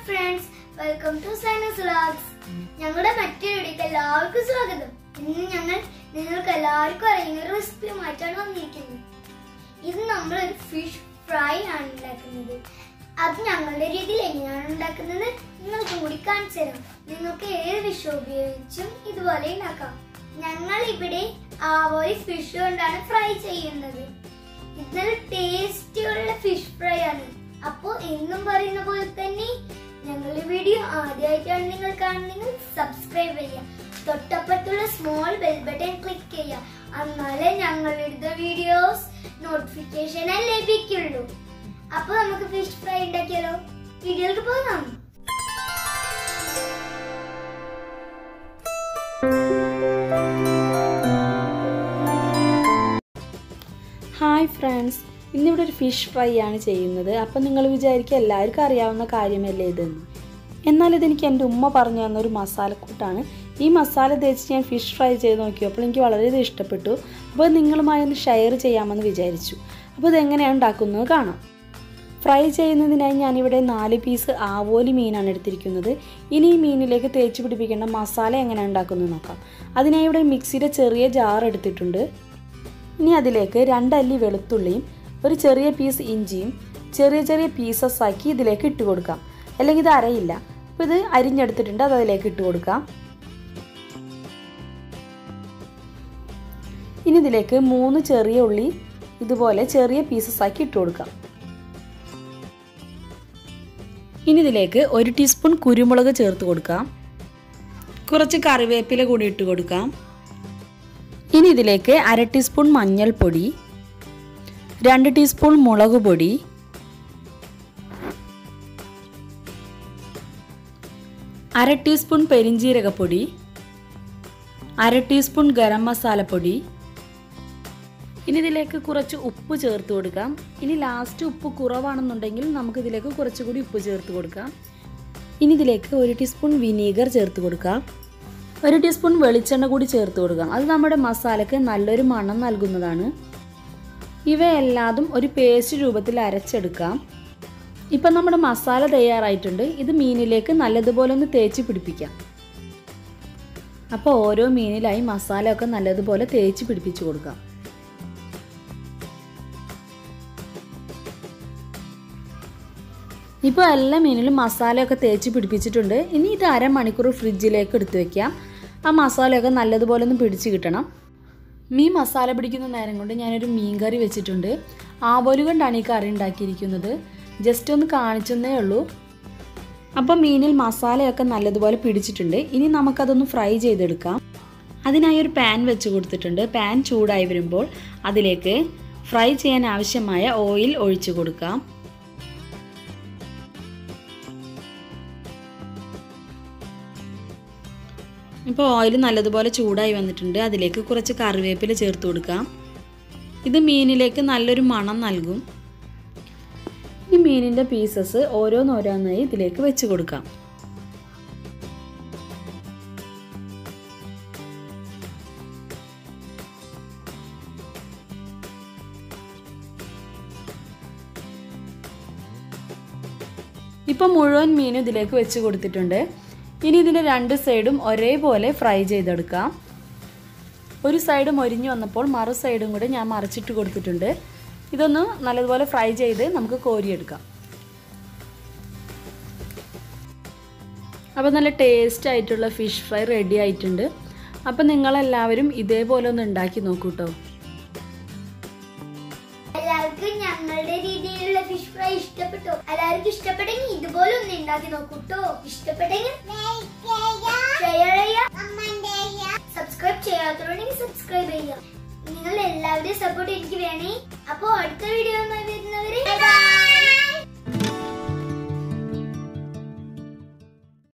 friends welcome to സൈനസ് vlogs ഞങ്ങളുടെ മറ്റൊരു വീഡിയോക്ക് എല്ലാവർക്കും സ്വാഗതം ഇന്ന് ഞങ്ങൾ നിങ്ങൾക്ക് എല്ലാവർക്കും അറിയുന്ന ഒരു റെസിപ്പിയുമായിട്ടാണ് വന്നിരിക്കുന്നത് ഇത് നമ്മൾ ഒരു ഫിഷ് ഫ്രൈ ആണ് ഉണ്ടാക്കുന്നത് അത് ഞങ്ങളുടെ രീതിയിൽ എങ്ങനെയാണ് ഉണ്ടാക്കുന്നത് നിങ്ങൾക്ക് കൂടി കാണിച്ചു തരാം നിങ്ങൾക്ക് ഏത് ഫിഷ് ഉപയോഗിച്ചും ഇതുപോലെ ഉണ്ടാക്കാം ഞങ്ങൾ ഇവിടെ ആവോലി ഫിഷ് കൊണ്ടാണ് ഫ്രൈ ചെയ്യുന്നത് ഇത് നല്ല ടേസ്റ്റിയുള്ള ഫിഷ് ഫ്രൈ ആണ് അപ്പോ എന്നും പറയുന്ന പോലെ തന്നെ ഞങ്ങളുടെ വീഡിയോ ആദ്യമായിട്ടാണ് നിങ്ങൾ കാണുന്നെങ്കിൽ സബ്സ്ക്രൈബ് ചെയ്യുക തൊട്ടപ്പുറത്തുള്ള സ്മോൾ ബെൽ ബട്ടൺ ക്ലിക്ക് ചെയ്യുക എന്നാലേ ഞങ്ങളുടെ വീഡിയോസ് നോട്ടിഫിക്കേഷൻ ലഭിക്കുള്ളൂ അപ്പൊ നമുക്ക് ഫിഷ് ഫ്രൈ ഉണ്ടാക്കിയാലോ വീഡിയോയിലേക്ക് പോകാം ഹായ് ഫ്രണ്ട്സ് ഇന്നിവിടെ ഒരു ഫിഷ് ഫ്രൈ ആണ് ചെയ്യുന്നത് അപ്പം നിങ്ങൾ വിചാരിക്കുക എല്ലാവർക്കും അറിയാവുന്ന കാര്യമല്ലേ ഇതെന്ന് എന്നാൽ ഇതെനിക്ക് എൻ്റെ ഉമ്മ പറഞ്ഞു തന്ന ഒരു മസാലക്കൂട്ടാണ് ഈ മസാല തേച്ച് ഞാൻ ഫിഷ് ഫ്രൈ ചെയ്ത് നോക്കിയപ്പോൾ എനിക്ക് വളരെയധികം ഇഷ്ടപ്പെട്ടു അപ്പോൾ ഇത് നിങ്ങളുമായി ഒന്ന് ഷെയർ ചെയ്യാമെന്ന് വിചാരിച്ചു അപ്പോൾ ഇതെങ്ങനെയാണ് ഉണ്ടാക്കുന്നത് കാണാം ഫ്രൈ ചെയ്യുന്നതിനായി ഞാനിവിടെ നാല് പീസ് ആവോലി മീനാണ് എടുത്തിരിക്കുന്നത് ഇനി ഈ മീനിലേക്ക് തേച്ച് പിടിപ്പിക്കേണ്ട മസാല എങ്ങനെ ഉണ്ടാക്കുന്നത് നോക്കാം അതിനായി ഇവിടെ മിക്സിയുടെ ചെറിയ ജാർ എടുത്തിട്ടുണ്ട് ഇനി അതിലേക്ക് രണ്ടല്ലി വെളുത്തുള്ളിയും ഒരു ചെറിയ പീസ് ഇഞ്ചിയും ചെറിയ ചെറിയ പീസസ് ആക്കി ഇതിലേക്ക് ഇട്ട് കൊടുക്കാം അല്ലെങ്കിൽ ഇത് അരയില്ല അപ്പോൾ ഇത് അരിഞ്ഞെടുത്തിട്ടുണ്ട് അത് അതിലേക്ക് ഇട്ട് കൊടുക്കാം ഇനി ഇതിലേക്ക് മൂന്ന് ചെറിയ ഉള്ളി ഇതുപോലെ ചെറിയ പീസസ് ആക്കി ഇട്ട് കൊടുക്കാം ഇനി ഇതിലേക്ക് ഒരു ടീസ്പൂൺ കുരുമുളക് ചേർത്ത് കൊടുക്കാം കുറച്ച് കറിവേപ്പില കൂടി ഇട്ട് കൊടുക്കാം ഇനി ഇതിലേക്ക് അര ടീസ്പൂൺ മഞ്ഞൾപ്പൊടി രണ്ട് ടീസ്പൂൺ മുളക് പൊടി അര ടീസ്പൂൺ പെരിഞ്ജീരകപ്പൊടി അര ടീസ്പൂൺ ഗരം മസാലപ്പൊടി ഇനി ഇതിലേക്ക് കുറച്ച് ഉപ്പ് ചേർത്ത് കൊടുക്കാം ഇനി ലാസ്റ്റ് ഉപ്പ് കുറവാണെന്നുണ്ടെങ്കിൽ നമുക്ക് ഇതിലേക്ക് കുറച്ചുകൂടി ഉപ്പ് ചേർത്ത് കൊടുക്കാം ഇനി ഇതിലേക്ക് ഒരു ടീസ്പൂൺ വിനീഗർ ചേർത്ത് കൊടുക്കാം ഒരു ടീസ്പൂൺ വെളിച്ചെണ്ണ കൂടി ചേർത്ത് കൊടുക്കാം അത് നമ്മുടെ മസാലയ്ക്ക് നല്ലൊരു മണം നൽകുന്നതാണ് ഇവയെല്ലാതും ഒരു പേസ്റ്റ് രൂപത്തിൽ അരച്ചെടുക്കാം ഇപ്പം നമ്മുടെ മസാല തയ്യാറായിട്ടുണ്ട് ഇത് മീനിലേക്ക് നല്ലതുപോലെ ഒന്ന് തേച്ച് പിടിപ്പിക്കാം അപ്പോൾ ഓരോ മീനിലായി മസാല ഒക്കെ നല്ലതുപോലെ തേച്ച് പിടിപ്പിച്ച് കൊടുക്കാം ഇപ്പോൾ എല്ലാ മീനിലും മസാലയൊക്കെ തേച്ച് പിടിപ്പിച്ചിട്ടുണ്ട് ഇനി ഇത് അരമണിക്കൂർ ഫ്രിഡ്ജിലേക്ക് എടുത്തു വെക്കാം ആ മസാലയൊക്കെ നല്ലതുപോലെ ഒന്ന് പിടിച്ച് കിട്ടണം മീൻ മസാല പിടിക്കുന്ന നേരം കൊണ്ട് ഞാനൊരു മീൻ കറി വെച്ചിട്ടുണ്ട് ആവോലി കൊണ്ടാണ് ഈ കറി ഉണ്ടാക്കിയിരിക്കുന്നത് ജസ്റ്റ് ഒന്ന് കാണിച്ചെന്നേ ഉള്ളൂ അപ്പോൾ മീനിൽ മസാലയൊക്കെ നല്ലതുപോലെ പിടിച്ചിട്ടുണ്ട് ഇനി നമുക്കതൊന്ന് ഫ്രൈ ചെയ്തെടുക്കാം അതിനായി ഒരു പാൻ വെച്ച് കൊടുത്തിട്ടുണ്ട് പാൻ ചൂടായി വരുമ്പോൾ അതിലേക്ക് ഫ്രൈ ചെയ്യാൻ ആവശ്യമായ ഓയിൽ ഒഴിച്ചു കൊടുക്കാം ഇപ്പോൾ ഓയിൽ നല്ലതുപോലെ ചൂടായി വന്നിട്ടുണ്ട് അതിലേക്ക് കുറച്ച് കറിവേപ്പില ചേർത്ത് കൊടുക്കാം ഇത് മീനിലേക്ക് നല്ലൊരു മണം നൽകും ഈ മീനിൻ്റെ പീസസ് ഓരോന്നോരോന്നായി ഇതിലേക്ക് വെച്ച് കൊടുക്കാം ഇപ്പം മുഴുവൻ മീനും ഇതിലേക്ക് വെച്ച് കൊടുത്തിട്ടുണ്ട് ഇനി ഇതിൻ്റെ രണ്ട് സൈഡും ഒരേപോലെ ഫ്രൈ ചെയ്തെടുക്കാം ഒരു സൈഡ് മൊരിഞ്ഞു വന്നപ്പോൾ മറു സൈഡും കൂടെ ഞാൻ മറിച്ചിട്ട് കൊടുത്തിട്ടുണ്ട് ഇതൊന്ന് നല്ലതുപോലെ ഫ്രൈ ചെയ്ത് നമുക്ക് കോരിയെടുക്കാം അപ്പോൾ നല്ല ടേസ്റ്റ് ആയിട്ടുള്ള ഫിഷ് ഫ്രൈ റെഡി ആയിട്ടുണ്ട് അപ്പോൾ നിങ്ങളെല്ലാവരും ഇതേപോലെ ഒന്ന് ഉണ്ടാക്കി നോക്കൂ കേട്ടോ എല്ലാവർക്കും ഞങ്ങളുടെ രീതിയിലുള്ള ഫിഷ് ഫ്രൈ ഇഷ്ടപ്പെട്ടോ എല്ലാവർക്കും ഇഷ്ടപ്പെട്ടെങ്കിൽ ഇതുപോലെ ഒന്ന് ഉണ്ടാക്കി നോക്കൂട്ടോ ഇഷ്ടപ്പെട്ടെങ്കിൽ ഷെയർ ചെയ്യുക സബ്സ്ക്രൈബ് ചെയ്യാത്തവരുണ്ടെങ്കിൽ സബ്സ്ക്രൈബ് ചെയ്യുക നിങ്ങൾ എല്ലാവരുടെയും സപ്പോർട്ട് എനിക്ക് വേണേ അപ്പോ അടുത്ത വീഡിയോ വരുന്നവരെ ബൈ